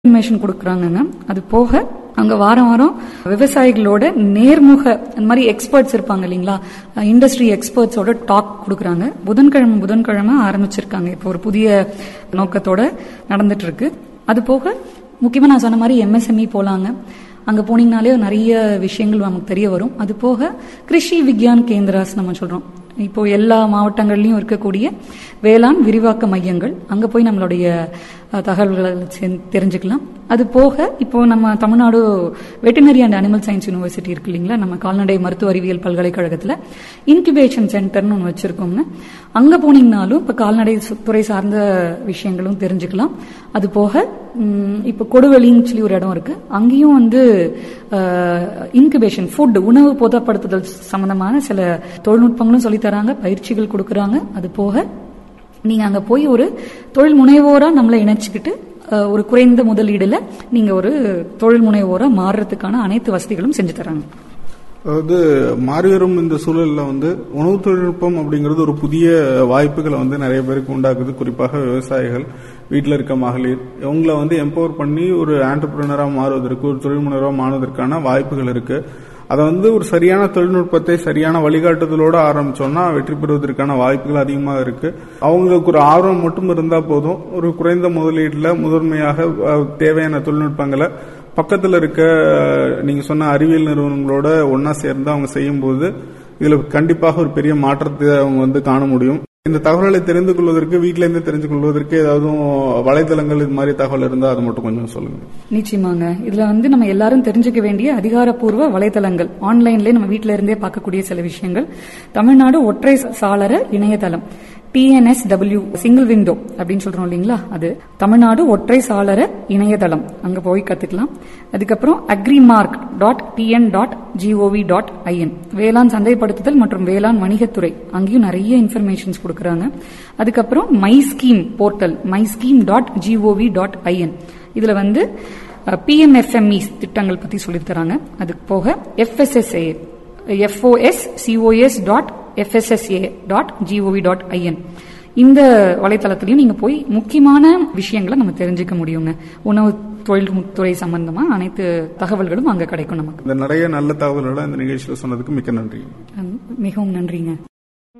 information கொடுக்குறாங்கங்க அது போக அங்க வாரம் வாரம் விவசாயிகளோட நேர்முக அந்த மாதிரி எக்ஸ்பர்ட்ஸ் இருப்பாங்க இல்லைங்களா இண்டஸ்ட்ரி எக்ஸ்பர்ட்ஸோட டாக் கொடுக்குறாங்க புதன்கிழமை புதன்கிழமை ஆரம்பிச்சிருக்காங்க இப்போ ஒரு புதிய நோக்கத்தோட நடந்துட்டு இருக்கு அது போக முக்கியமா நான் சொன்ன மாதிரி எம்எஸ்எம்இ போலாங்க அங்க போனீங்கனாலே நிறைய விஷயங்கள் நமக்கு தெரிய வரும் அது போக கிருஷி விக்யான் கேந்திராஸ் நம்ம சொல்றோம் இப்போ எல்லா மாவட்டங்கள்லயும் இருக்கக்கூடிய வேளாண் விரிவாக்க மையங்கள் அங்க போய் நம்மளுடைய அஹ், தகவல்களை சென்- தெரிஞ்சுக்கலாம் அது போக இப்போ நம்ம Tamil Nadu veterinary and animal science university இருக்கு இல்லைங்களா நம்ம கால்நடை மருத்துவ அறிவியல் பல்கலைக்கழகத்துல இன்குபேஷன் சென்டர்னு ஒன்று வச்சிருக்கோங்க அங்க போனீங்கனாலும் இப்போ கால்நடை சு- துறை சார்ந்த விஷயங்களும் தெரிஞ்சுக்கலாம் அது போக ம், இப்போ கொடுவெளின்னு சொல்லி ஒரு இடம் இருக்கு அங்கேயும் வந்து இன்குபேஷன் ஃபுட் உணவு போதப்படுத்துதல் சம்பந்தமான சில தொழில்நுட்பங்களும் சொல்லித் தராங்க பயிற்சிகள் கொடுக்கறாங்க அது போக நீங்க அங்க போய் ஒரு தொழில் முனைவோரா நம்மளை இணைச்சுக்கிட்டு அஹ், ஒரு குறைந்த முதலீடுல நீங்க ஒரு தொழில் முனைவோரா மாறுறதுக்கான அனைத்து வசதிகளும் செஞ்சு தராங்க அதாவது மாறி வரும் இந்த சூழல்ல வந்து உணவு தொழில்நுட்பம் அப்படிங்கிறது ஒரு புதிய வாய்ப்புகளை வந்து நிறைய பேருக்கு உண்டாக்குது குறிப்பாக விவசாயிகள் வீட்டில் இருக்க மகளிர் இவங்களை வந்து எம்பவர் பண்ணி ஒரு ஆண்டர்பிரினரா மாறுவதற்கு ஒரு தொழில் முனைவராக மாறுவதற்கான வாய்ப்புகள் இருக்கு அதை வந்து ஒரு சரியான தொழில்நுட்பத்தை சரியான வழிகாட்டுதலோட ஆரம்பிச்சோம்னா வெற்றி பெறுவதற்கான வாய்ப்புகள் அதிகமாக இருக்கு அவங்களுக்கு ஒரு ஆர்வம் மட்டும் இருந்தா போதும் ஒரு குறைந்த முதலீடுல முதன்மையாக அஹ், தேவையான தொழில்நுட்பங்களை பக்கத்துல இருக்க அஹ், நீங்க சொன்ன அறிவியல் நிறுவனங்களோட ஒன்னா சேர்ந்து அவங்க செய்யும்போது இதுல கண்டிப்பாக ஒரு பெரிய மாற்றத்தை அவங்க வந்து காண முடியும் இந்த தகவல்களை தெரிந்து கொள்வதற்கு வீட்ல இருந்து தெரிஞ்சு கொள்வதற்கு ஏதாவது வலைதளங்கள் இது மாதிரி தகவல் இருந்தா அது மட்டும் கொஞ்சம் சொல்லுங்க நிச்சயமாங்க இதுல வந்து நம்ம எல்லாரும் தெரிஞ்சுக்க வேண்டிய அதிகாரப்பூர்வ வலைத்தளங்கள் ஆன்லைன்லயே நம்ம வீட்ல இருந்தே பார்க்கக்கூடிய சில விஷயங்கள் தமிழ்நாடு ஒற்றை சாளர இணையதளம் டிஎன்எஸ்டபிள்யூ சிங்கிள் விண்டோ அப்படின்னு சொல்றோம் இல்லைங்களா அது தமிழ்நாடு ஒற்றை சாளர இணையதளம் அங்க போய் கத்துக்கலாம் அதுக்கப்புறம் agrimark dot TN dot GOV dot IN வேளாண் சந்தைப்படுத்துதல் மற்றும் வேளாண் வணிகத்துறை அங்கேயும் நிறைய இன்ஃபர்மேஷன்ஸ் கொடுக்கறாங்க அதுக்கப்புறம் my scheme portal my scheme dot GOV dot IN இதுல வந்து பிஎம்எஃப்எம்இ திட்டங்கள் பத்தி சொல்லித் தராங்க அது போக FSSA FOS COS dot FSSA dot GOV dot IN இந்த வலைத்தளத்திலையும் நீங்க போய் முக்கியமான விஷயங்களை நம்ம தெரிஞ்சுக்க முடியுங்க உணவு தொழில்துறை சம்பந்தமா அனைத்து தகவல்களும் அங்க கிடைக்கும் நமக்கு இந்த நிறைய நல்ல தகவல்களை இந்த நிகழ்ச்சியில் சொன்னதுக்கு மிக்க நன்றி மிகவும் நன்றிங்க